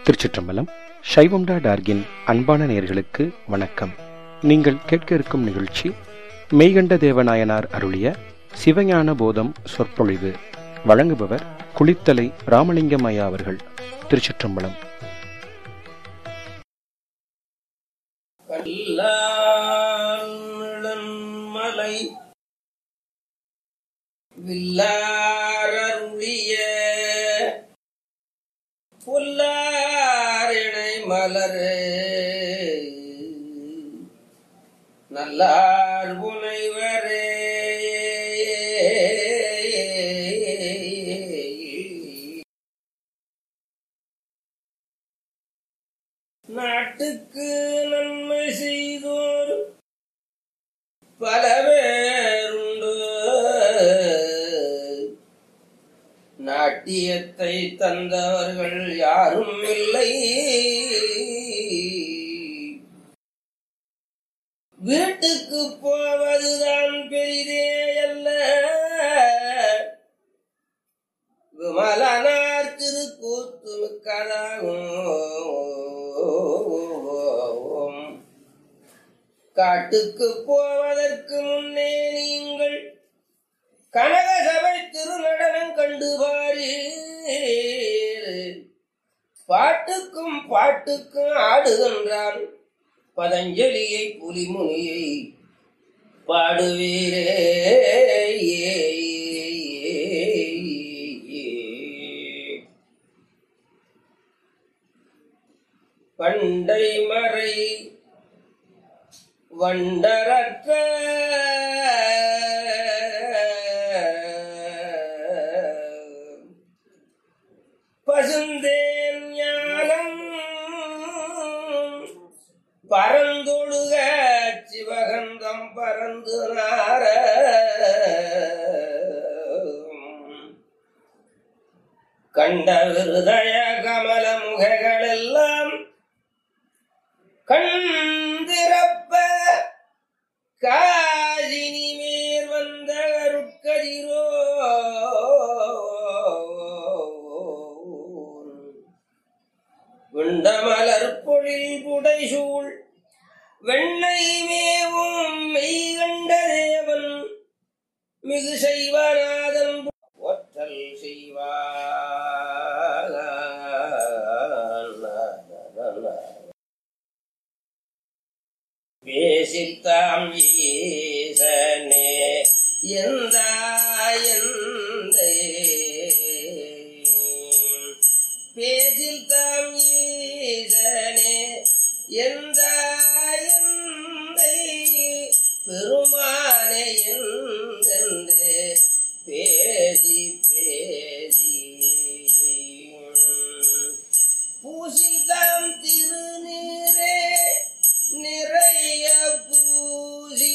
திருச்சிற்றம்பலம் சைவம்டா டார்கின் அன்பான நேயர்களுக்கு வணக்கம் நீங்கள் கேட்க இருக்கும் நிகழ்ச்சி மெய்கண்ட தேவநாயனார் அருளிய சிவஞான போதம் சொற்பொழிவு வழங்குபவர் குளித்தலை ராமலிங்கம் ஐயா அவர்கள் திருச்சிற்றம்பலம் மலை வில்லாரருளிய புல்லாரிணை மலரே நல்லார் புனைவரே நாட்டுக்கு நன்மை செய்தோர் பல பேருண்டு நாட்டியத்தை தந்தவர்கள் யாரும் இல்லை வீட்டுக்கு போவதுதான் பெரிதே அல்ல விமலனார் திருக்கூத்து மிக்கதாகும் காட்டுக்கு போவதற்கு முன்னே நீங்கள் கனகசபை திருநடனம் கண்டு பாரீர் பாட்டுக்கும் பாட்டுக்கும் ஆடுகின்றான் பதஞ்சலியை புலிமுனியை பாடுவீரே பண்டை மறை வண்டரற்ற பசுந்தேன் ஞானம் பரந்தொழுக சிவகந்தம் பரந்து நார கண்ட விருதய கமல முகைகளெல்லாம் கண்திறப்ப காதினி மேல் வந்த அருட்கதிரோ விண்டமலர் பொழில் புடைசூழ் வெண்ணை மேவும் மெய்கண்ட தேவன் மிகு செய்வநாதன் ஒற்றல் செய்வார் பேசித்தாம் ஈசனே எந்த பேசில் தாம் ஈசனே எந்த பெருமானே எந்தென்று பேசி பேசி பூசிதாம் திருநீரே நிறைய பூசி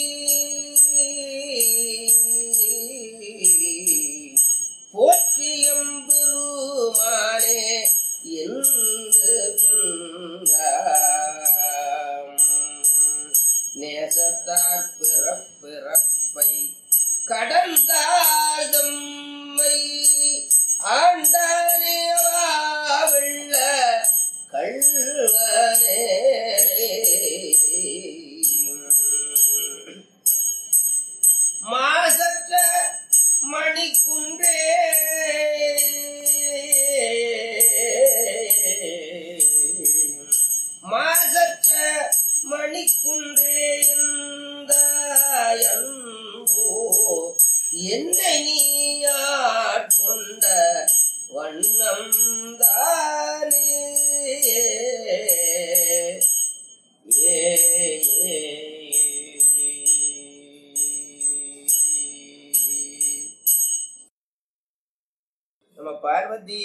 போற்றியம் பெருமானே என்று நேசத்தார் பிறப்பிறப்பை கடந்தார் தம்மை ஆண்டானே வெள்ள கள்வனே மாசற்ற மணிக்குன்றே மாசற்ற மணிக்குன்றே எந்தோ என்னை நீயாட்கொண்ட வண்ணம் தானே ஏ நம்ம பார்வதி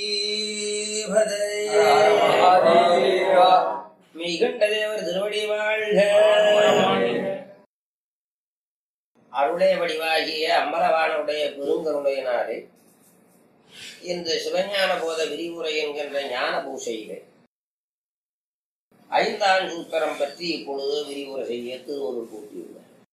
மெய்கண்ட தேவர் திருவடி வாழ்க அருளே வடிவாகிய அம்பலவானுடைய பெருங்கருணையினாலே இந்த சிவஞான போத விரிவுரை என்கின்ற ஞான பூசையிலே ஐந்தாம் சூத்திரம் பற்றி இப்பொழுது விரிவுரை செய்ய திருவருள் கூட்டியுள்ளார்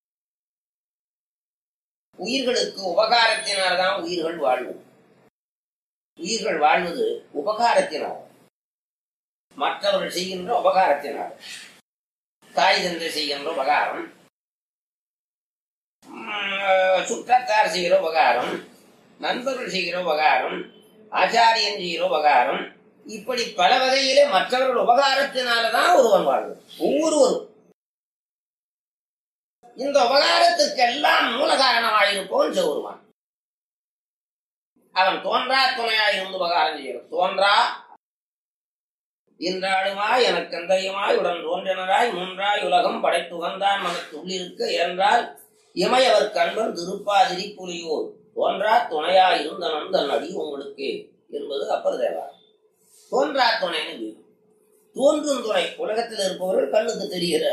உயிர்களுக்கு உபகாரத்தினால்தான் உயிர்கள் வாழ்வு உயிர்கள் வாழ்வது உபகாரத்தினால் மற்றவர்கள் செய்கின்ற உபகாரத்தினால் தாய் தந்தை செய்கின்ற உபகாரம் உம், சுற்றத்தார் செய்கிற உபகாரம் நண்பர்கள் செய்கிற உபகாரம் ஆச்சாரியன் செய்கிற உபகாரம் இப்படி பல வகையிலே மற்றவர்கள் உபகாரத்தினாலதான் ஒருவன் வாழ்வு ஒவ்வொருவரும் இந்த உபகாரத்துக்கெல்லாம் மூல காரணமாயிருப்போன் செவருவான் அவன் தோன்றா துணையாய் இருந்து உபகாரம் செய்யணும் தோன்றா இன்றாடுமாய் எனக்கு எந்தையுமாய் உடன் தோன்றினராய் மூன்றாய் உலகம் படைத்து வந்தான் மனத்து உள்ளிருக்க என்றால் இமையவர் கண்பன் திருப்பாதிரி புலியோர் தோன்றா துணையாய் இருந்தனன் தன் அடி உங்களுக்கு என்பது அப்பர் தேவா தோன்றா துணைன்னு பேரு. தோன்றும் துணை உலகத்தில் இருப்பவர்கள் கண்ணுக்கு தெரிகிற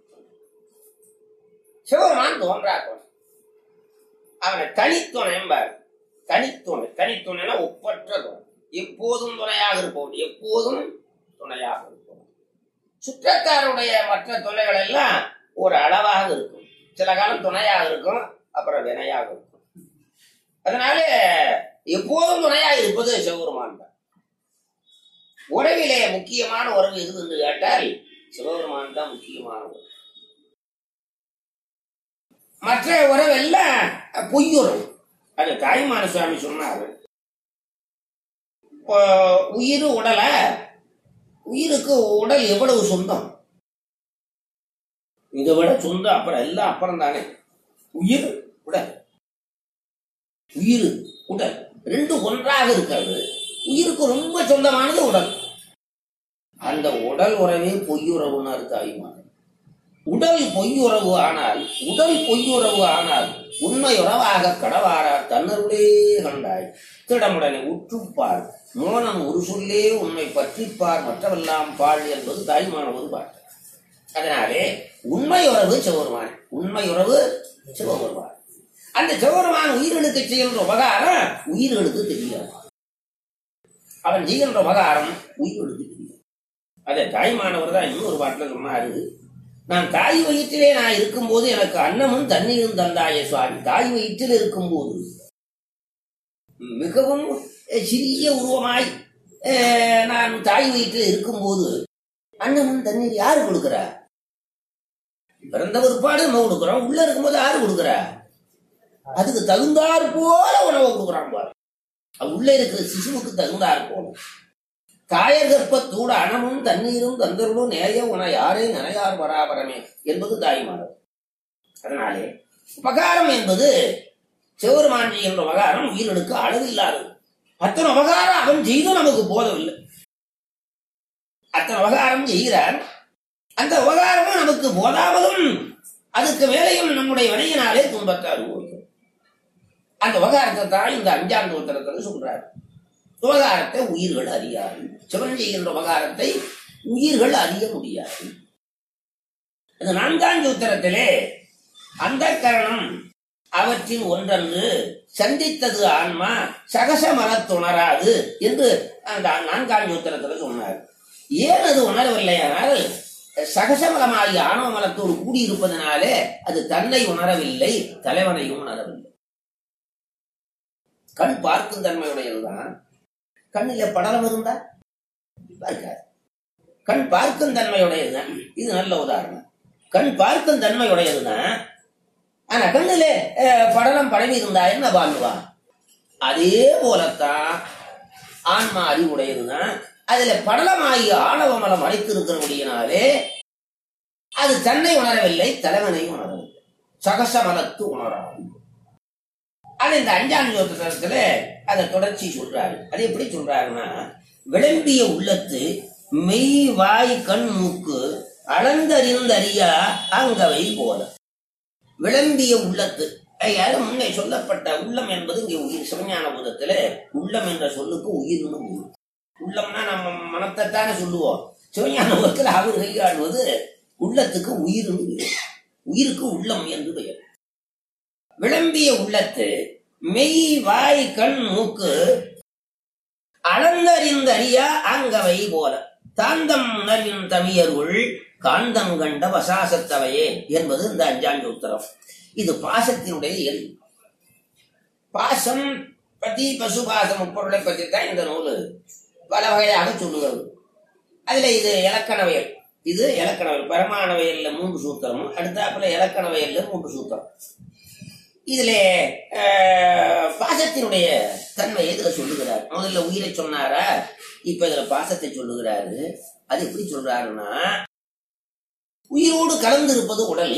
சிவபெருமான் தோன்றா துணை அவனை தனித்துணை என்பார் தனித்துணை தனித்துணைனா ஒப்பற்ற துணை எப்போதும் துணையாக இருப்பவன் எப்போதும் துணையாக இருப்பவன் சுற்றத்தாருடைய மற்ற துணைகள் எல்லாம் ஒரு அளவாக இருக்கும் சில காலம் துணையாக இருக்கும் அப்புறம் வினையாக இருக்கும் அதனால எப்போதும் துணையாக இருப்பது சிவபெருமான் தான் உறவிலே முக்கியமான உறவு எது என்று கேட்டால் சிவபெருமான் தான் முக்கியமான உறவு மற்ற உறவெல்லாம் பொய்யுறவு அது தாய்மான சுவாமி சொன்னார் இப்போ உயிர் உடல உயிருக்கு உடல் எவ்வளவு சொந்தம் இதை விட சொந்தம் அப்புறம் எல்லாம் அப்புறம் தானே உயிர் உடல் உயிர் உடல் ரெண்டு ஒன்றாக இருக்கிறது உயிருக்கு ரொம்ப சொந்தமானது உடல் அந்த உடல் உறவே பொய்யுறவுன்னு தாய்மான உடல் பொய்யுறவு ஆனால் உடல் பொய்யுறவு ஆனால் உண்மை உறவாக கடவாரார் தன்னருளே கண்டாய் திடமுடனே உற்றுப்பார் மோனம் ஒரு சொல்லே உண்மை பற்றிப்பார் மற்றவெல்லாம் பாழ் என்பது தாய்மான ஒரு பாட்டு அதனாலே உண்மை உறவு சிவபெருமான் உண்மை உறவு சிவபெருமான் அந்த சிவபெருமான் உயிர்களுக்கு செய்கின்ற உபகாரம் உயிர்களுக்கு தெரியாது அவன் செய்கின்ற உபகாரம் உயிர்களுக்கு தெரியாது அதை தாய்மானவர் தான் இன்னொரு பாட்டில் சொன்னாரு நான் தாய் வயிற்றிலே நான் இருக்கும்போது எனக்கு அன்னமும் தண்ணீரும் தந்தாயே சுவாமி தாய் வயிற்றில் இருக்கும்போது மிகவும் சிறிய உருவமாய் அஹ், நான் தாய் வயிற்றில் இருக்கும்போது அன்னமும் தண்ணீர் யாரு கொடுக்கிறா பிறந்த பிற்பாடு நம்ம கொடுக்குறோம் உள்ள இருக்கும்போது யாரு கொடுக்குறா அதுக்கு தகுந்தாற் போல உணவு கொடுக்குறான் பாரு அது உள்ள இருக்கிற சிசுவுக்கு தகுந்தாற் போல தாயர் கர்ப்பத்தூட அனமும் தண்ணீரும் தந்தருளும் நேய உன யாரே நினையார் பராபரமே என்பது தாய்மானது அதனாலே உபகாரம் என்பது சிவருமான் என்ற உபகாரம் உயிர்களுக்கு அளவில்லாதது அத்தனை உபகாரம் அவன் செய்தும் நமக்கு போதவில்லை அத்தனை உபகாரம் செய்கிறான் அந்த உபகாரமும் நமக்கு போதாமலும் அதுக்கு மேலையும் நம்முடைய வினையினாலே துன்பத்தை அனுபவிக்கும் அந்த உபகாரத்தை தான் இந்த அஞ்சாம் உத்தரத்தில் சொல்றாரு உபகாரத்தை உயிர்கள் அறியாது சிவன் செய்கின்ற உபகாரத்தை உயிர்கள் அறிய முடியாது இந்த நான்காம் சூத்திரத்திலே அந்த கரணம் அவற்றின் ஒன்றன்று சந்தித்தது ஆன்மா சகசமரத் உணராது என்று அந்த நான்காம் சூத்திரத்தில் சொன்னார் ஏன் அது உணரவில்லையானால் சகசமலமாகிய ஆணவ மலத்தோடு கூடியிருப்பதனாலே அது தன்னை உணரவில்லை தலைவனையும் உணரவில்லை கண் பார்க்கும் தன்மையுடையதுதான் கண்ணில படலம் இருந்தா பார்க்காது கண் பார்க்கும் தன்மையுடையதுதான் இது நல்ல உதாரணம் கண் பார்க்கும் தன்மையுடையதுதான் ஆனா கண்ணிலே அஹ், படலம் படவி இருந்தா என்ன வாழ்வா அதே போலத்தான் ஆன்மா அறிவுடையதுதான் அதுல படலமாகி ஆணவ மலம் அடைத்திருக்கிறபடியினாலே அது தன்னை உணரவில்லை தலைவனை உணரவில்லை சகசமலத்து உணராது அது இந்த அஞ்சாம் யோகத்துல அதை தொடர்ச்சி சொல்றாரு அது எப்படி சொல்றாருன்னா விளம்பிய உள்ளத்து மெய் வாய் கண் மூக்கு அளந்தறிந்தறியா அங்கவை போல விளம்பிய உள்ளத்து யாரும் முன்னே சொல்லப்பட்ட உள்ளம் என்பது இங்கே உயிர் சிவஞான பூதத்துல உள்ளம் என்ற சொல்லுக்கு உயிர்னு உயிர் உள்ளம்னா நம்ம மனத்தைத்தானே சொல்லுவோம் சிவஞான பூதத்தில் அவர் கையாளுவது உள்ளத்துக்கு உயிர்னு பெயர் உயிருக்கு உள்ளம் என்று பெயர் விளம்பிய உள்ளத்து மெய் வாய் கண் மூக்கு அளந்தறிந்தறியா அங்கவை போல தாந்தம் உணர்வின் தமியருள் காந்தம் கண்ட வசாசத்தவையே என்பது இந்த அஞ்சாண்டு உத்தரம் இது பாசத்தினுடைய இயல்பு பாசம் பத்தி பசு பாசம் முப்பொருளை பற்றி தான் இந்த நூல் பல வகையாக சொல்லுகிறது அதுல இது இலக்கணவியல் இது இலக்கணவியல் பரமானவியல்ல மூன்று சூத்திரமும் அடுத்தாப்புல இலக்கணவியல்ல மூன்று சூத்திரம் இதுல அஹ், பாசத்தினுடைய தன்மை இதுல சொல்லுகிறார் முதல்ல உயிரை சொன்னாரா இப்ப இதுல பாசத்தை சொல்லுகிறாரு அது எப்படி சொல்றாருன்னா உயிரோடு கலந்து இருப்பது உடல்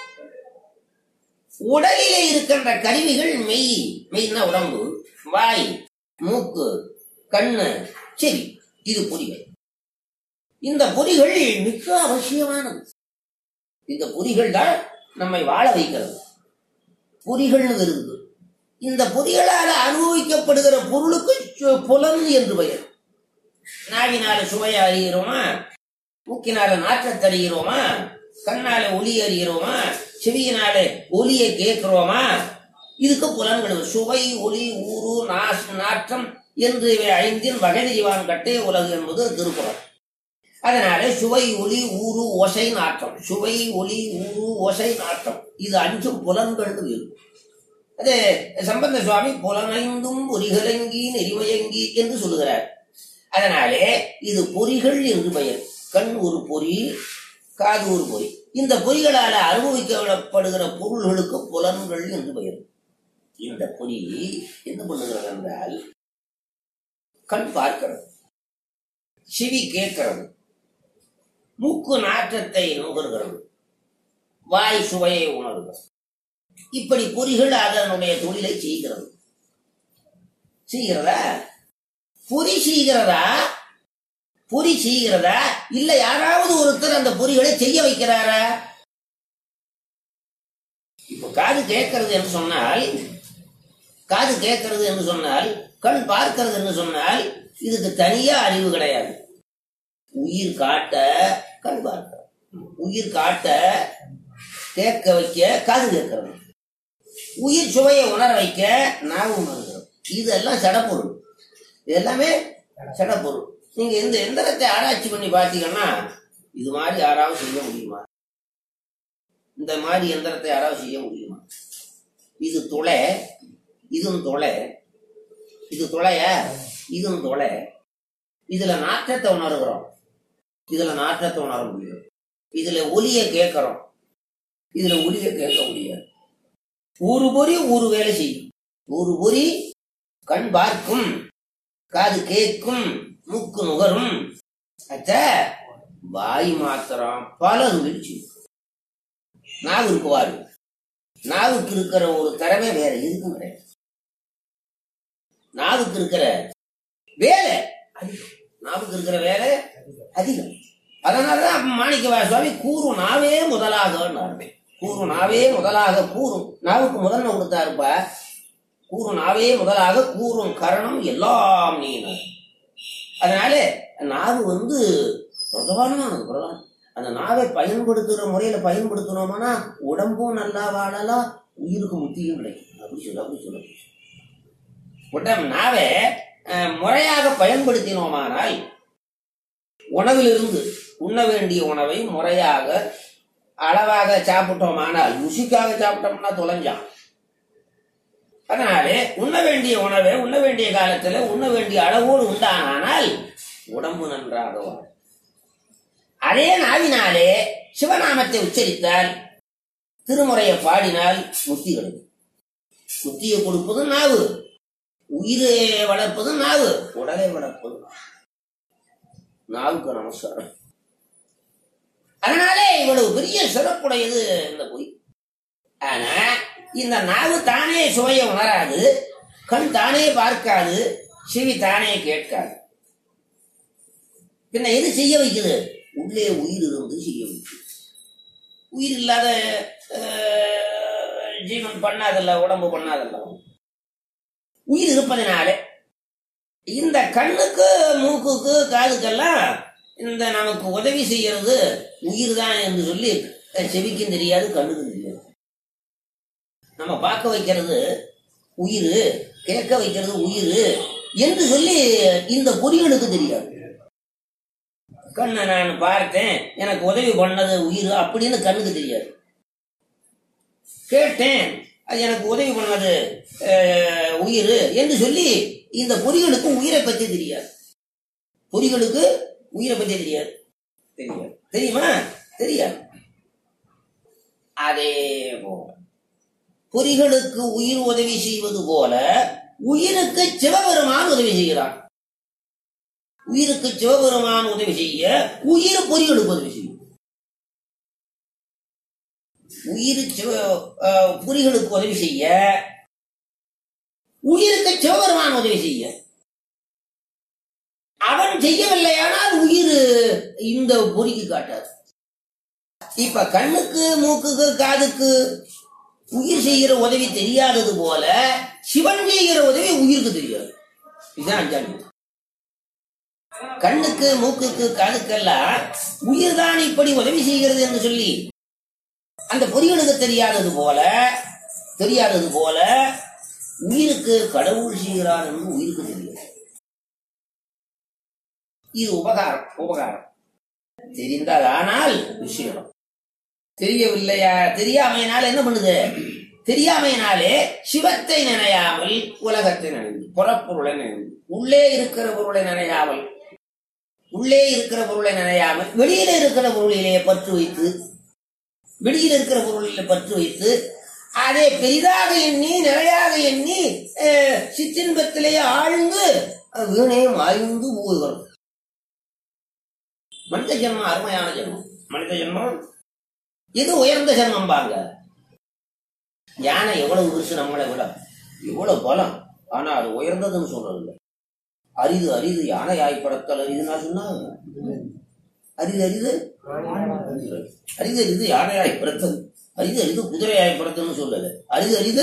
உடலிலே இருக்கின்ற கருவிகள் மெய் மெய்னா உடம்பு வாய் மூக்கு கண்ணு செவி இது பொறிகள் இந்த பொறிகள் மிக அவசியமானது இந்த பொறிகள் தான் நம்மை வாழ வைக்கிறது பொறிகள்னு இருக்குது இந்த பொறிகளால் அனுபவிக்கப்படுகிற பொருளுக்கு சு- புலன் என்று பெயர் நாவினால சுவையை அறிகிறோமா மூக்கினால நாற்றத்தை அறிகிறோமா கண்ணால ஒளி அறிகிறோமா செவியினால ஒலியை கேட்கிறோமா இதுக்கு புலன்கள் சுவை ஒளி ஊறு நாஸ் நாற்றம் என்று இவை ஐந்தின் வகை தெய்வான் கட்டே உலகு என்பது திருக்குறள் அதனால சுவை ஒளி ஊறு ஓசை நாற்றம் சுவை ஒளி ஊறு ஓசை நாற்றம் இது அஞ்சும் புலன்கள் இருக்கும் அது சம்பந்த சுவாமி புலனைந்தும் பொறிகளங்கி நெறிமயங்கி என்று சொல்லுகிறார் அதனாலே இது பொறிகள் என்று பெயர் கண் ஒரு பொறி காது ஒரு பொறி இந்த பொறிகளால் அனுபவிக்கப்படுகிற பொருள்களுக்கு புலன்கள் என்று பெயர் இந்த பொறி என்ன பண்ணுகிறது என்றால் கண் பார்க்கிறது செவி கேட்கிறது மூக்கு நாற்றத்தை நுகர்கிறது வாய் சுவையை உணர்கிறது இப்படி பொறிகள் அதனுடைய தொழிலை செய்கிறது செய்கிறதா பொறி செய்கிறதா பொறி செய்கிறதா இல்ல யாராவது ஒருத்தர் அந்த பொறிகளை செய்ய வைக்கிறாரா இப்போ காது கேட்கிறது என்று சொன்னால் காது கேட்கிறது என்று சொன்னால் கண் பார்க்கிறது என்று சொன்னால் இதுக்கு தனியா அறிவு கிடையாது உயிர் காட்ட கண் பார்க்க உயிர் காட்ட கேட்க வைக்க காது கேட்கிறது உயிர் சுவையை உணர வைக்க நாவு உணர்கிறது இதெல்லாம் சடப்பொருள் இது எல்லாமே சடப்பொருள் நீங்க இந்த எந்திரத்தை ஆராய்ச்சி பண்ணி பார்த்தீங்கன்னா இது மாதிரி யாராவது செய்ய முடியுமா இந்த மாதிரி எந்திரத்தை யாராவது செய்ய முடியுமா இது துளை இதுவும் துளை இது துளையா இதுவும் துளை இதுல நாற்றத்தை உணர்கிறோம் இதுல நாற்றத்தை உணர முடியும் இதுல ஒலியை கேட்கிறோம் இதுல ஒலியை கேட்க முடியாது ஒரு பொறி ஒரு வேலை செய்யும் ஒரு பொறி கண் பார்க்கும் காது கேட்கும் மூக்கு நுகரும் அச்ச வாய் மாத்திரம் பல முயற்சி நாவு இருக்குவாரு நாவுக்கு இருக்கிற ஒரு திறமை வேற எதுக்கும் கிடையாது நாவுக்கு இருக்கிற வேலை அதிகம் நாவுக்கு இருக்கிற வேலை அதிகம் அதனாலதான் மாணிக்க சுவாமி கூறும் நாவே முதலாக கூறும் நாவே முதலாக கூறும் நாவுக்கு முதன்மை கொடுத்தாருப்பா கூறும் நாவே முதலாக கூறும் கரணம் எல்லாம் நீ அதனால நாவு வந்து பிரதானமானது பிரதானம் அந்த நாவை பயன்படுத்துகிற முறையில பயன்படுத்தினோம்னா உடம்பும் நல்லா வாழலாம் உயிருக்கு முத்தியும் கிடைக்கும் அப்படி சொல்ல அப்படி சொல்ல உடம்பு நாவை அஹ், முறையாக பயன்படுத்தினோமானால் உணவிலிருந்து உண்ண வேண்டிய உணவை முறையாக அளவாக சாப்பிட்டோமானால் ருசிக்காக சாப்பிட்டோம்னா தொலைஞ்சான் அதனாலே உண்ண வேண்டிய உணவை உண்ண வேண்டிய காலத்துல உண்ண வேண்டிய அளவோடு உண்டானால் உடம்பு நன்றாக வாழும் அதே நாவினாலே சிவநாமத்தை உச்சரித்தால் திருமுறையை பாடினால் முத்தி கிடைக்கும் முத்தியை கொடுப்பது நாவு உயிரை வளர்ப்பது நாவு உடலை வளர்ப்பது நாவு. நாவுக்கு நமஸ்காரம் அதனாலே இவ்வளவு பெரிய சிறப்புடையது இந்த பொய் ஆனா இந்த நாவு தானே சுவையை உணராது கண் தானே பார்க்காது செவி தானே கேட்காது பின்ன எது செய்ய வைக்குது உள்ளே உயிர் இருந்து செய்ய வைக்குது உயிர் இல்லாத அஹ், ஜீவன் பண்ணாதல்ல உடம்பு பண்ணாதல்ல உயிர் இருப்பதனால இந்த கண்ணுக்கு மூக்குக்கு காதுக்கெல்லாம் இந்த நமக்கு உதவி செய்யறது உயிர் தான் என்று சொல்லி அஹ், செவிக்கும் தெரியாது கண்ணுக்கும் தெரியாது நம்ம பார்க்க வைக்கிறது உயிர் கேட்க வைக்கிறது உயிர் என்று சொல்லி இந்த பொறிகளுக்கு தெரியாது கண்ணை நான் பார்த்தேன் எனக்கு உதவி பண்ணது உயிர் அப்படின்னு கண்ணுக்கு தெரியாது கேட்டேன் அது எனக்கு உதவி பண்ணது அஹ், உயிர் என்று சொல்லி இந்த பொறிகளுக்கு உயிரை பற்றி தெரியாது பொறிகளுக்கு உயிரை பத்தி தெரியாது தெரியாது தெரியுமா தெரியாது அதே போல பொறிகளுக்கு உயிர் உதவி செய்வது போல உயிருக்கு சிவபெருமான் உதவி செய்கிறான் உயிருக்கு சிவபெருமான் உதவி செய்ய உயிர் பொறிகளுக்கு உதவி செய்யும் உயிர் சிவ அஹ், பொறிகளுக்கு உதவி செய்ய உயிருக்கு சிவபெருமான் உதவி செய்ய அவன் செய்யவில்லையானால் உயிர் இந்த பொறிக்கு காட்டாது இப்ப கண்ணுக்கு மூக்குக்கு காதுக்கு உயிர் செய்கிற உதவி தெரியாதது போல சிவன் செய்கிற உதவி உயிருக்கு தெரியாது இதுதான் அஞ்சாம் கண்ணுக்கு மூக்குக்கு காதுக்கெல்லாம் உயிர் தான் இப்படி உதவி செய்கிறது என்று சொல்லி அந்த பொறிகளுக்கு தெரியாதது போல தெரியாதது போல உயிருக்கு கடவுள் செய்கிறார் என்று உயிருக்கு தெரியாது இது உபகாரம் உபகாரம் தெரிந்தால் ஆனால் விஷயம் தெரியவில்லையா தெரியாமையினால என்ன பண்ணுது தெரியாமையினாலே சிவத்தை நினையாமல் உலகத்தை நினைந்து புறப்பொருளை நினைந்து உள்ளே இருக்கிற பொருளை நினையாமல் உள்ளே இருக்கிற பொருளை நினையாமல் வெளியில இருக்கிற பொருளிலே பற்று வைத்து வெளியில் இருக்கிற பொருளிலே பற்று வைத்து அதை பெரிதாக எண்ணி நிறையாக எண்ணி அஹ், சிற்றின்பத்திலேயே ஆழ்ந்து அஹ், வீணே ஆய்ந்து போகிறோம் மனித ஜென்மம் அருமையான ஜென்மம் மனித ஜென்மம் இது உயர்ந்த ஜென்மம் பாங்க யானை எவ்வளவு பெருசு நம்மளை விட எவ்வளவு பலம் ஆனா அது உயர்ந்ததுன்னு சொல்றது இல்லை அரிது அரிது யானை ஆய்ப்படத்தல் அரிதுன்னா சொன்னா அரிது அரிது அரிது அரிது யானை ஆய்ப்படத்தல் அரிது அரிது குதிரை ஆய்ப்படத்தல்னு சொல்லல அரிது அரிது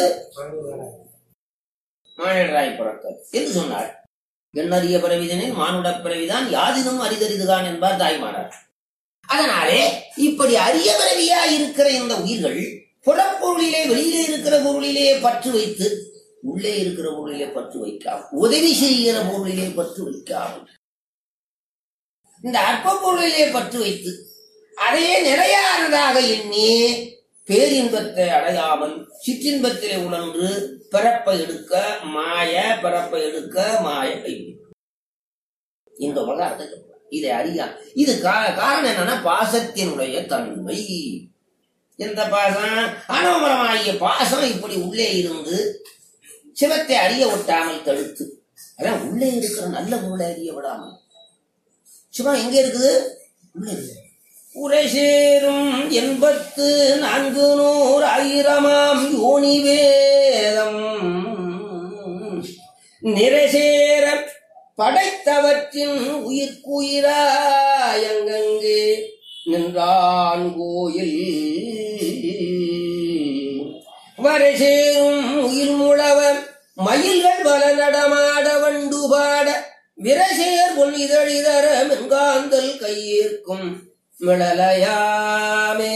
மானிடராய் பிறத்தல் என்று சொன்னார் எண்ணறிய பிறவிதனில் மானுட பிறவிதான் யாதினும் அரிதறிதுதான் என்பார் தாய்மானார் அதனாலே இப்படி அரிய பிறவியா இருக்கிற இந்த உயிர்கள் புறப்பொருளிலே வெளியிலே இருக்கிற பொருளிலே பற்று வைத்து உள்ளே இருக்கிற பொருளிலே பற்று வைக்காமல் உதவி செய்கிற பொருளிலே பற்று வைக்காமல் இந்த அற்ப பொருளிலே பற்று வைத்து அதையே நிலையானதாக எண்ணி பேரின்பத்தை அடையாமல் சிற்றின்பத்திலே உணர்ந்து பிறப்பை எடுக்க மாய பிறப்பை எடுக்க மாய கைவி இந்த உலகத்தை சொல்றார். இதை அறியா இது கா- காரணம் என்னன்னா பாசத்தினுடைய தன்மை எந்த பாசம் அனோமரமாகிய பாசம் இப்படி உள்ளே இருந்து சிவத்தை அறிய விட்டாமல் தடுத்து அதான் உள்ளே இருக்கிற நல்ல பொருளை அறிய விடாமல் சிவம் எங்க இருக்குது உள்ளே இருக்குது உரை சேரும் எண்பத்து நான்கு நூறு ஆயிரமாம் யோனி வேதம் நிறைசேர படைத்தவற்றின் உயிர்க்குயிராயங்கங்கே நின்றான் கோயில் வரை சேரும் உயிர் முழவ மயில்கள் பல நடமாட வண்டு பாட விரசேர் பொன் இதழிதர மென்காந்தல் கையேற்கும் மிளலையாமே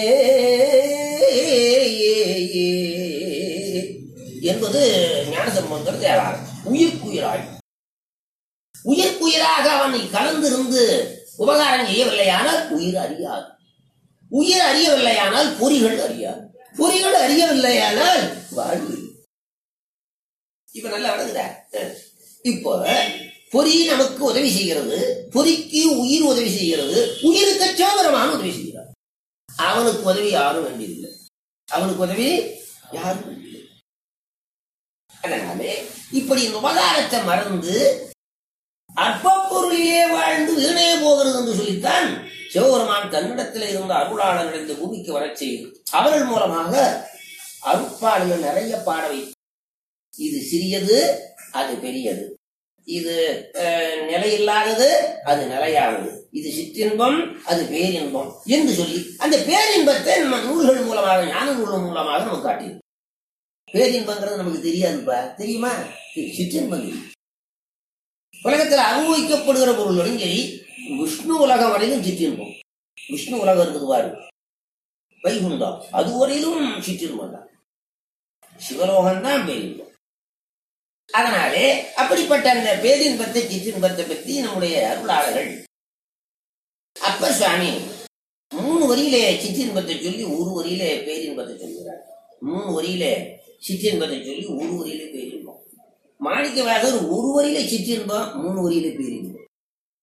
என்பது ஞானசம்பந்தர் தேவாரம் உயிர்க்குயிராய் உயிர்க்குயிராக அவன் கலந்திருந்து உபகாரம் செய்யவில்லையானால் உயிர் அறியாது உயிர் அறியவில்லையானால் பொறிகள் அறியாது பொறிகள் அறியவில்லையானால் வாழ்வு இல்லை. இப்ப நல்லா விளங்குதா அஹ். இப்போ பொறி நமக்கு உதவி செய்கிறது பொறிக்கு உயிர் உதவி செய்கிறது உயிருக்கு சோதரமான உதவி செய்கிறார் அவனுக்கு உதவி யாரும் வேண்டியதில்லை அவனுக்கு உதவி யாரும் வேண்டியதில்லை அதனாலே இப்படி இந்த உபகாரத்தை மறந்து அற்ப பொருளிலே வாழ்ந்து வீணே போகிறது என்று சொல்லித்தான் சிவபெருமான் தன்னிடத்தில் இருந்த அருளாளர்கள் இந்த பூமிக்கு வரச் செய்து அவர்கள் மூலமாக அருட்பாடுகள் நிறைய பாட வைத்து இது சிறியது அது பெரியது இது அஹ், நிலையில்லாதது அது நிலையானது இது சிற்றின்பம் அது பேரின்பம் என்று சொல்லி அந்த பேரின்பத்தை நம்ம நூல்கள் மூலமாக ஞான நூல்கள் மூலமாக நமக்கு காட்டியது பேரின்பங்கிறது நமக்கு தெரியாதுப்பா தெரியுமா தெரி- சிற்றின்பம் தெரியும் உலகத்தில் அனுபவிக்கப்படுகிற பொருள்களும் சரி விஷ்ணு உலகம் வரையிலும் சிற்றின்பம் விஷ்ணு உலகம் இருக்குது பாரு வைகுண்டம் அது வரையிலும் சிற்றின்பம் தான் சிவலோகம் தான் பேரின்பம் அதனாலே அப்படிப்பட்ட அந்த பேரின்பத்தை சிற்றின்பத்தை பற்றி நம்முடைய அருளாளர்கள் அப்ப சுவாமி மூணு வரியிலே சிற்றின்பத்தை சொல்லி ஒரு வரியிலே பேரின்பத்தை சொல்கிறார் மூணு வரியிலே சிற்றின்பத்தை சொல்லி ஒரு வரியிலே பேரின்பம் மாணிக்க வாசகர் ஒரு வரியில சிற்றின்பம் மூணு வரியில பேரின்பம்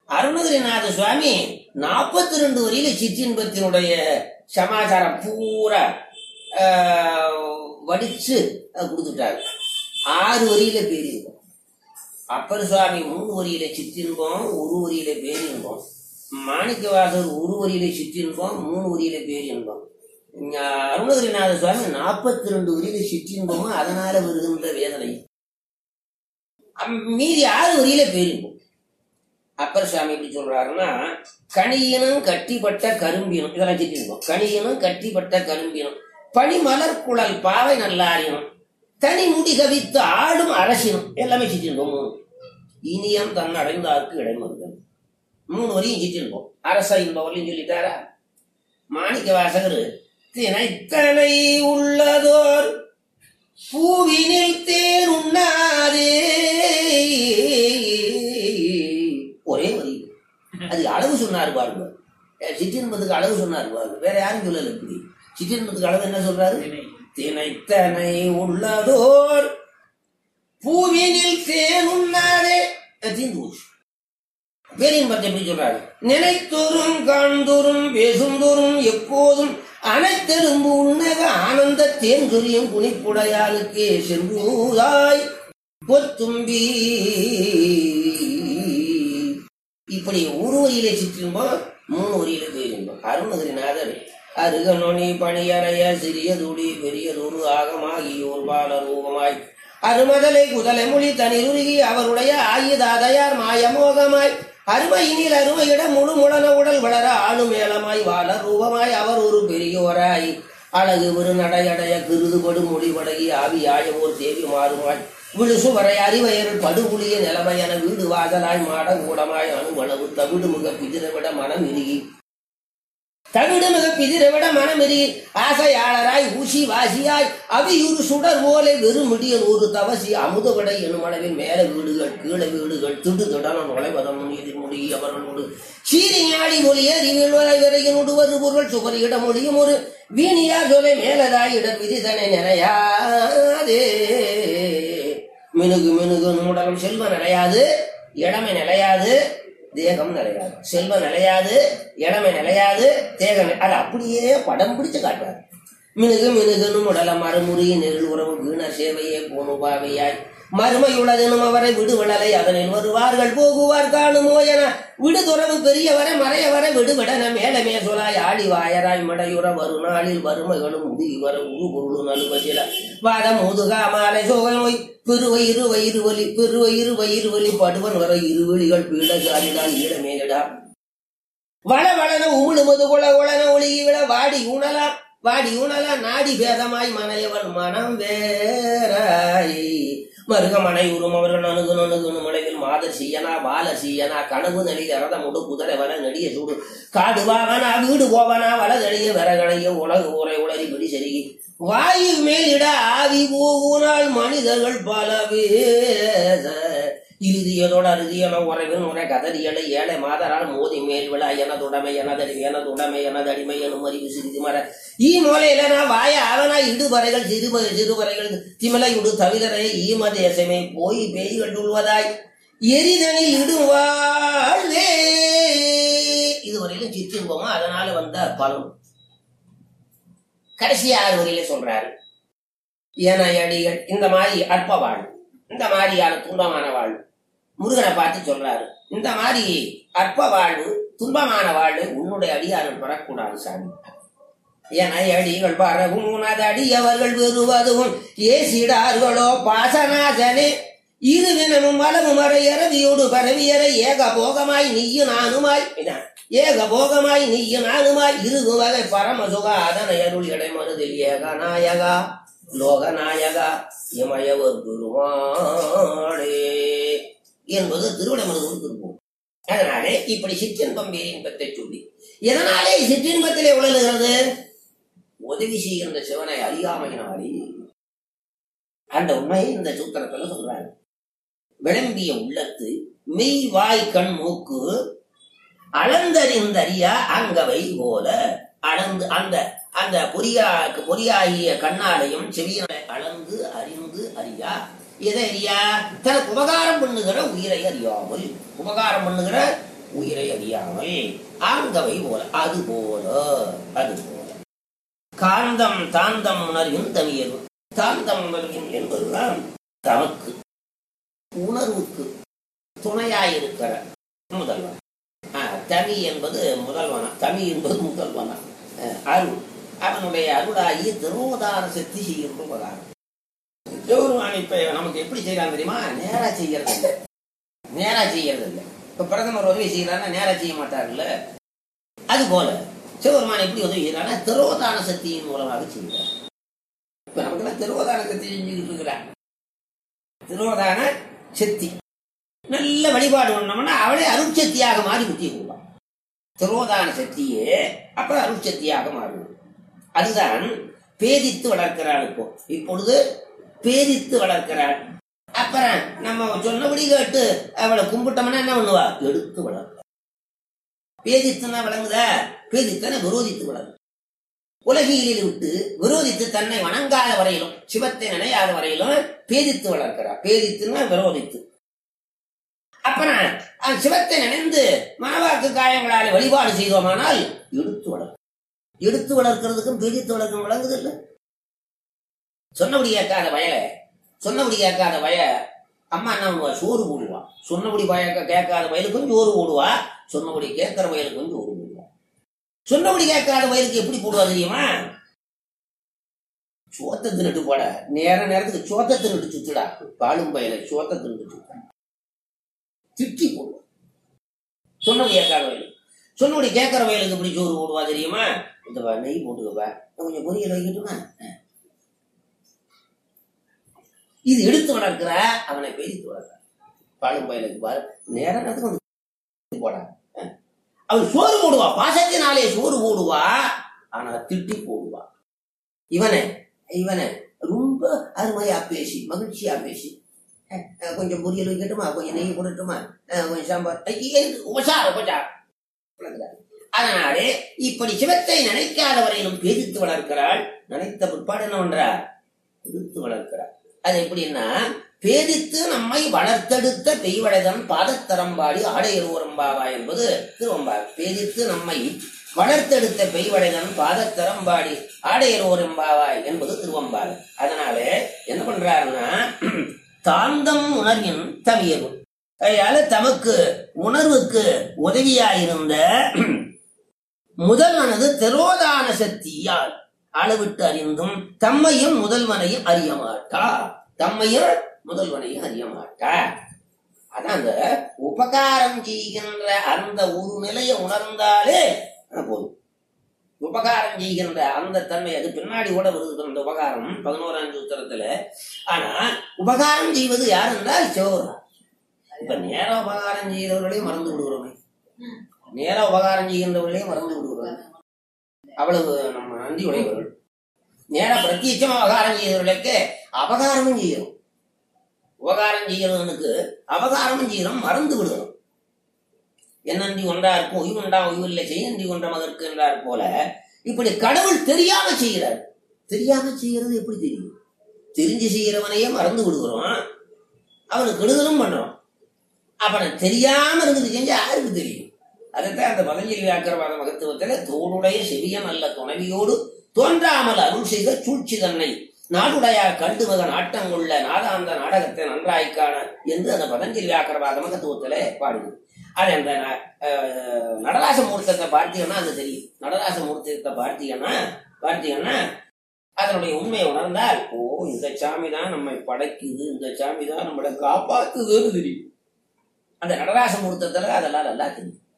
அருணகிரிநாத சுவாமி நாற்பத்தி ரெண்டு வரியில சிற்றின்பத்தினுடைய சமாச்சாரம் பூரா ஆஹ், வடிச்சு அஹ், கொடுத்துட்டாரு ஆறு வரியில பேரின்பம் அப்பர் சுவாமி மூணு வரியில சிற்றின்பம் ஒரு வரியில பேரின்பம் மாணிக்கவாசர் ஒரு வரியில சிற்றின்பம் மூணு வரியில பேரின்பம் இங்க அருணகிரிநாத சுவாமி நாற்பத்தி ரெண்டு வரியில சிற்றின்பமும் அதனால வருகின்ற வேதனை அம் மீதி ஆறு வரியில பேரின்பம் அப்பர் சுவாமி எப்படி சொல்றாருன்னா கணியினும் கட்டிப்பட்ட கரும்பினும் இதெல்லாம் சிற்றின்பம் கணியினும் கட்டிப்பட்ட கரும்பினும் பனிமலர் குழல் பாவை நல்லாரினும் தனி முடி கவித்து ஆடும் அரசினும் எல்லாமே சிற்றின்பம் மூணு இனியம் தன் அடைந்தார்க்கு இடைமருதல் மூணு வரையும் சிற்றின்பம் அரச இன்பம் வரையும் சொல்லிட்டாரா மாணிக்க வாசகர் தினைத்தனை உள்ளதோர் பூவினில் தேன் உண்ணாதே ஒரே வரி அது அளவு சொன்னார் பாருங்க அஹ் சிற்றின்பத்துக்கு அளவு சொன்னார் பாருங்க வேற யாரும் சொல்லல இப்படி சிற்றின்பத்துக்கு அளவு என்ன சொல்றாரு தினைத்தனை உள்ளதோர் பூவினில் தேன் உண்ணாதே அஹ் தீர்ந்து போச்சு பேரின்பத்தை எப்படி சொல்றாரு நினைத்தோறும் காண்தோறும் பேசுந்தோறும் எப்போதும் அனைத்தெரும்பு உன்னக ஆனந்த தேன் சொரியும் குனிப்புடையாளுக்கே சென்றூதாய் கொத்தும்பி இப்படி ஒரு வரியிலே சிற்றின்பம் மூணு வரியில பேரின்பம் அருணகிரிநாதர் அருகனொனி பணியறைய சிறியதுடி பெரியதொரு ஆகமாகியோர் பால ரூபமாய் அருமதலை குதலை மொழி தனிருருகி அவருடைய ஆயுதாதையார் மாயமோகமாய் அருமையினில் அருமையிட முழு முழன உடல் வளர ஆளு மேலமாய் வாழ ரூபமாய் அவர் ஒரு பெரியோராய் அழகு விரு நடையடைய கிருதுபடு மொழிபடகி ஆவியாய ஓர் தேவி மாறுமாய் விழுசு வரை அறிவயர்கள் படுகுழிய நிலமையென வீடு வாசலாய் மாட கூடமாய் அணுவளவு தவிடு முக பிதிரவிட மனம் இறுகி தவிடு மிக பிதிரவிட மனமெறி ஆசையாளராய் ஊசி வாசியாய் அவியுறு சுடர் ஓலை வெறுமிடியல் ஒரு தவசி அமுதவிடை எனும் அளவில் மேல வீடுகள் கீழே வீடுகள் திடு திடன நுழைவதம் எதிர்மொழி அவர்களோடு சீரி ஞாடி மொழிய அறிவியல்வரை விரையினோடு ஒரு பொருள் சுகரியிட மொழியும் ஒரு வீணியா சொலை மேலதாய் இட விதிதனை நிறையாதே மினுகு மினுகு உடலும் செல்வம் நிலையாது இடமை நிலையாது தேகம் நிலையாது செல்வம் நிலையாது இடமை நிலையாது தேகம் நி- அது அப்படியே படம் பிடிச்சு காட்டுறாரு மினுகு மினுகுன்னு உடல மறுமுறி நெருள் உறவு வீண சேவையே போனுபாவையாய் மறுமையுள்ளதெனும் அவரை விடுவிடலை அதனில் வருவார்கள் போகுவார் காணுமோ என விடுதுறவு பெரியவரை மறையவரை விடுவிடன மேலமே சொலாய் ஆடி வாயராய் மடையுற வருநாளில் வறுமைகளும் முதுகி வர உரு பொருள் நலுவசில வாதம் முதுகா மாலை சோக நோய் பெருவை இரு வயிறு வலி பெருவை இரு வயிறு வலி படுவன் வர இருவழிகள் பீடசாரிதான் ஈழமேடா வள வளன உமிழுமது கொள கொளன ஒழுகி விட வாடி ஊனலாம் வாடி ஊனலாம் நாடி பேதமாய் மனையவன் மனம் வேறாய் மருக மனை உரும் அவர்கள் அணுகு நணுகுனு மலைவில் மாதர் சீயனா பால சீயனா கனவு நெளில் இறத முடு குதிரை வர நெடிய சூடு காடு வாவனா வீடு போவனா வலதழிய விறகடைய உலகு உரை உளறி பிடி செருகி வாயு மேலிட ஆவி போகுனால் மனிதர்கள் பல பேச இறுதியதோட அறுதியன உறவின் உரை கதறியலை ஏழை மாதரால் மோதி மேல் விழா எனதுடைமை எனதடிமை எனதுடைமை எனதடிமை எனும் அறிவு சிறிது மர ஈ மூலையில நான் வாய ஆவனா இடுபறைகள் சிறுப சிறுபறைகள் திமலையுடு தவிதரை ஈம தேசமே போய் பேய்கள் உள்வதாய் எரிதனில் இடுவாழ்வே இதுவரையிலும் சிற்றின்பமா அதனால வந்த பலம் கடைசி ஆறு வரையில சொல்றாரு ஏன அடிகள் இந்த மாதிரி அற்ப வாழ்வு இந்த மாதிரியான துன்பமான வாழ்வு முருகனை பார்த்து சொல்றாரு இந்த மாதிரி அற்ப வாழ்வு துன்பமான வாழ்வு உன்னுடைய அடியார்கள் பெறக்கூடாது சாமி என அடிகள் பரவும் உனது அடியவர்கள் வெறுவதும் ஏசிடார்களோ பாசநாசனே இருவினமும் வளமும் அறை இரவியோடு பரவியற ஏக போகமாய் நீயும் நானுமாய் இதான். ஏக போகமாய் நீயும் நானுமாய் இருகு வகை பரமசுக அதனை அருள் இடைமருதில் ஏகநாயகா லோகநாயகா இமயவர் பெருமாளே என்பது திருவிடமருது திருப்பூர் அதனாலே இப்படி சிற்றின்பம் பேரின்பத்தை சொல்லி எதனாலே சிற்றின்பத்திலே உழலுகிறது உதவி செய்கின்ற சிவனை அறியாமையினாலே அந்த உண்மையை இந்த சூத்திரத்துல சொல்றாரு விளம்பிய உள்ளத்து மெய் வாய் கண் மூக்கு அளந்தறிந்தறியா அங்கவை போல அளந்து அந்த அந்த பொறியா பொறியாகிய கண்ணாலையும் செவியனை அளந்து அறிந்து அறியா எதை அறியா தனக்கு உபகாரம் பண்ணுகிற உயிரை அறியாமல் உபகாரம் பண்ணுகிற உயிரை அறியாமல் ஆங்கவை போல அது போல அது போல காந்தம் தாந்தம் உணர்வின் தமியது தாந்தம் உணர்வின் என்பதுதான் தமக்கு உணர்வுக்கு துணையாயிருக்கிற முதல்வன் ஆ, தமி என்பது முதல்வனா தமி என்பது முதல்வனா அஹ், அருள் அவனுடைய அருளாகி திருவோதான சக்தி செய்யும் உபகாரம் கௌரவான் இப்ப நமக்கு எப்படி செய்யறாங்க தெரியுமா நேரா செய்யறது இல்லை நேரா செய்யறது இல்லை இப்ப பிரதமர் உதவி செய்யறாருன்னா நேரா செய்ய மாட்டார்ல அது போல சிவபெருமான் எப்படி உதவி செய்யறாருன்னா திரோதான சக்தியின் மூலமாக செய்கிறார் இப்ப நமக்கு திருவோதான சக்தி செஞ்சுக்கிட்டு இருக்கிறார் திருவோதான சக்தி நல்ல வழிபாடு பண்ணோம்னா அவளே அருட்சக்தியாக மாறி புத்தி கொள்வான் திரோதான சக்தியே அப்புறம் அருட்சக்தியாக மாறும் அதுதான் பேதித்து வளர்க்கிறாள் இப்போ இப்பொழுது பேதித்து வளர்க்கிறாள் அப்புறம் நம்ம சொன்னபடி கேட்டு அவளை கும்பிட்டோம்னா என்ன பண்ணுவா எடுத்து வளர்ப்பா பேதித்துனா விளங்குதா பேதித்தனை விரோதித்து வளரும் உலகியலில் விட்டு விரோதித்து தன்னை வணங்காத வரையிலும் சிவத்தை நினையாத வரையிலும் பேதித்து வளர்க்கிறார் பேதித்துன்னா விரோதித்து அப்புறம் அந்த சிவத்தை நினைந்து மனவாக்கு காயங்களால் வழிபாடு செய்தோமானால் எடுத்து வளர்க்கும் எடுத்து வளர்க்கிறதுக்கும் பேதித்து வளர்க்கும் விளங்குது இல்ல சொன்னபடி கேட்காத வயல சொன்னபடி கேட்காத வய அம்மா என்ன பண்ணுவா சோறு போடுவா சொன்னபடி வய கேட்காத வயலுக்கும் சோறு போடுவா சொன்னபடி கேட்கிற வயலுக்கும் சோறு போடுவா சொன்னபடி கேட்காத வயலுக்கு எப்படி போடுவா தெரியுமா சோத்தை தின்னுட்டு போட நேர நேரத்துக்கு சோத்தை தின்னுட்டு சுத்துடா பாலும் பயல சோத்தை தின்னுட்டு சுத்தா திட்டி போடுவா சொன்னபடி கேட்காத வயலு சொன்னபடி கேட்கிற வயலுக்கு எப்படி சோறு போடுவா தெரியுமா இந்த பா, நெய் போட்டுக்கப்பா கொஞ்சம் பொரியல் வைக்கட்டுமா இது எடுத்து வளர்க்கிற அவனை பெய்து வளர்க்கிற பாலும் பயலுக்கு பாரு நேர நேரத்துக்கு வந்து போடா அஹ். அவன் சோறு போடுவா பாசத்தினாலே சோறு போடுவா ஆனா திட்டி போடுவா இவனை இவனை ரொம்ப அருமையா பேசி மகிழ்ச்சியா பேசி அஹ், அஹ், கொஞ்சம் பொரியல் வைக்கட்டுமா கொஞ்சம் நெய் போடட்டுமா அஹ், கொஞ்சம் சாம்பார் ஐயே, உபசாரம் உபசாரம் விளங்குதா? அதனாலே இப்படி சிவத்தை நினைக்காத வரையிலும் பேதித்து வளர்க்கிறாள் நினைத்த பிற்பாடு என்ன பண்றார் பிரித்து வளர்க்கிறார் அது எப்படின்னா பேதித்து நம்மை வளர்த்தெடுத்த பெய்வடைதன் பாதத்தரம்பாடி ஆடையருவரம்பாவா என்பது திருவம்பா பேதித்து நம்மை வளர்த்தெடுத்த பெய்வடைதன் பாதத்தரம்பாடி ஆடையருவரம்பாவாய் என்பது திருவம்பாடு அதனாலே என்ன பண்றாருன்னா தாந்தம் உணர்வின் தவியவு அதனால தமக்கு உணர்வுக்கு உதவியாயிருந்த முதல்வனது திரோதான சக்தியால் அளவிட்டு அறிந்தும் தம்மையும் முதல்வனையும் அறிய மாட்டா தம்மையும் முதல்வனையும் அறிய மாட்டா அதான் அந்த உபகாரம் செய்கின்ற அந்த ஒரு நிலையை உணர்ந்தாலே அது போதும் உபகாரம் செய்கின்ற அந்த தன்மை அது பின்னாடி கூட வருது அந்த உபகாரம் பதினோராம் சூத்திரத்துல ஆனா உபகாரம் செய்வது யார் என்றால் சிவபெருமான் இப்ப நேர உபகாரம் செய்கிறவர்களையும் மறந்து விடுகிறோமே நேர உபகாரம் செய்கின்றவர்களையும் மறந்து விடுகிறோம் அவ்வளவு நம்ம நன்றி உடையவர்கள் நேர பிரத்யட்சமா உபகாரம் செய்கிறவர்களுக்கு அபகாரமும் செய்யணும் உபகாரம் செய்கிறவனுக்கு அபகாரமும் செய்யணும் மறந்து விடுகிறோம் என்னன்றி ஒன்றா இருக்கும் உய்வு உண்டா உய்வு இல்லை செய்யன்றி ஒன்ற மகற்கு என்றார் போல இப்படி கடவுள் தெரியாம செய்கிறார் தெரியாம செய்யறது எப்படி தெரியும் தெரிஞ்சு செய்கிறவனையே மறந்து விடுகிறோம் அவனுக்கு கெடுதலும் பண்றோம் அப்புறம் தெரியாம இருந்துட்டு செஞ்சா யாருக்கு தெரியும் அதைத்தான் அந்த பதஞ்சலி வியாக்கரவாத மகத்துவத்துல தோடுடைய செவியன் அல்ல துணைவியோடு தோன்றாமல் அருள் செய்த சூழ்ச்சி தன்னை நாடுடையார் கண்டு மகன் ஆட்டங்குள்ள நாதாந்த நாடகத்தை நன்றாய்க்கான என்று அந்த பதஞ்சலி வியாக்கரவாத மகத்துவத்திலே பாடுது அது அந்த ந- அஹ், நடராச மூர்த்தத்தை பார்த்தீங்கன்னா அது தெரியும் நடராச மூர்த்தத்தை பார்த்தீங்கன்னா பார்த்தீங்கன்னா அதனுடைய உண்மையை உணர்ந்தால் ஓ இந்த சாமி தான் நம்மை படைக்குது இந்த சாமி தான் நம்மளை காப்பாத்துதுன்னு தெரியும் அந்த நடராச மூர்த்தத்துல அதெல்லாம் நல்லா தெரியும்